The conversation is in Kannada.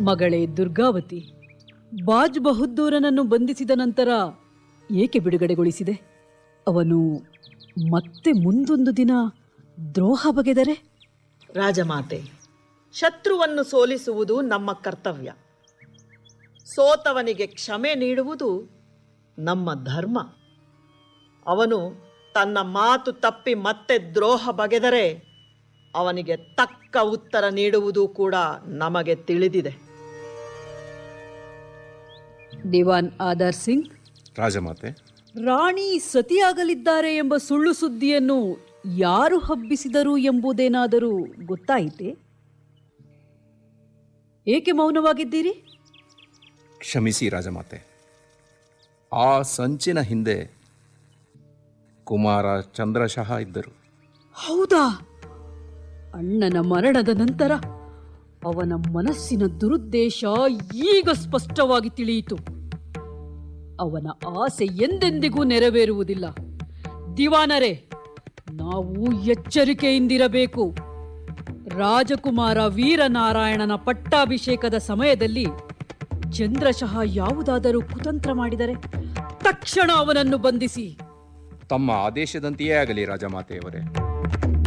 ಮಗಳೇ ದುರ್ಗಾವತಿ ಬಾಜ್ ಬಹದ್ದೂರನನ್ನು ಬಂಧಿಸಿದ ನಂತರ ಏಕೆ ಬಿಡುಗಡೆಗೊಳಿಸಿದೆ ಅವನು ಮತ್ತೆ ಮುಂದೊಂದು ದಿನ ದ್ರೋಹ ಬಗೆದರೆ ರಾಜಮಾತೆ ಶತ್ರುವನ್ನು ಸೋಲಿಸುವುದು ನಮ್ಮ ಕರ್ತವ್ಯ ಸೋತವನಿಗೆ ಕ್ಷಮೆ ನೀಡುವುದು ನಮ್ಮ ಧರ್ಮ ಅವನು ತನ್ನ ಮಾತು ತಪ್ಪಿ ಮತ್ತೆ ದ್ರೋಹ ಬಗೆದರೆ ಅವನಿಗೆ ತಕ್ಕ ಉತ್ತರ ನೀಡುವುದು ಕೂಡ ನಮಗೆ ತಿಳಿದಿದೆ ದಿವಾನ್ ಆಧಾರ್ ಸಿಂಗ್ ರಾಜಮಾತೆ ರಾಣಿ ಸತಿಯಾಗಲಿದ್ದಾರೆ ಎಂಬ ಸುಳ್ಳು ಸುದ್ದಿಯನ್ನು ಯಾರು ಹಬ್ಬಿಸಿದರು ಎಂಬುದೇನಾದರೂ ಗೊತ್ತಾಯಿತೆ ಏಕೆ ಮೌನವಾಗಿದ್ದೀರಿ ಕ್ಷಮಿಸಿ ರಾಜಮಾತೆ ಆ ಸಂಚಿನ ಹಿಂದೆ ಕುಮಾರ ಚಂದ್ರಶಃ ಇದ್ದರು ಹೌದಾ ಅಣ್ಣನ ಮರಣದ ನಂತರ ಅವನ ಮನಸ್ಸಿನ ದುರುದ್ದೇಶ ಈಗ ಸ್ಪಷ್ಟವಾಗಿ ತಿಳಿಯಿತು ಅವನ ಆಸೆ ಎಂದೆಂದಿಗೂ ನೆರವೇರುವುದಿಲ್ಲ ದಿವಾನರೇ ನಾವು ಎಚ್ಚರಿಕೆಯಿಂದಿರಬೇಕು ರಾಜಕುಮಾರ ವೀರನಾರಾಯಣನ ಪಟ್ಟಾಭಿಷೇಕದ ಸಮಯದಲ್ಲಿ ಚಂದ್ರಶಃ ಯಾವುದಾದರೂ ಕುತಂತ್ರ ಮಾಡಿದರೆ ತಕ್ಷಣ ಅವನನ್ನು ಬಂಧಿಸಿ ತಮ್ಮ ಆದೇಶದಂತೆಯೇ ಆಗಲಿ ರಾಜಮಾತೆಯವರೇ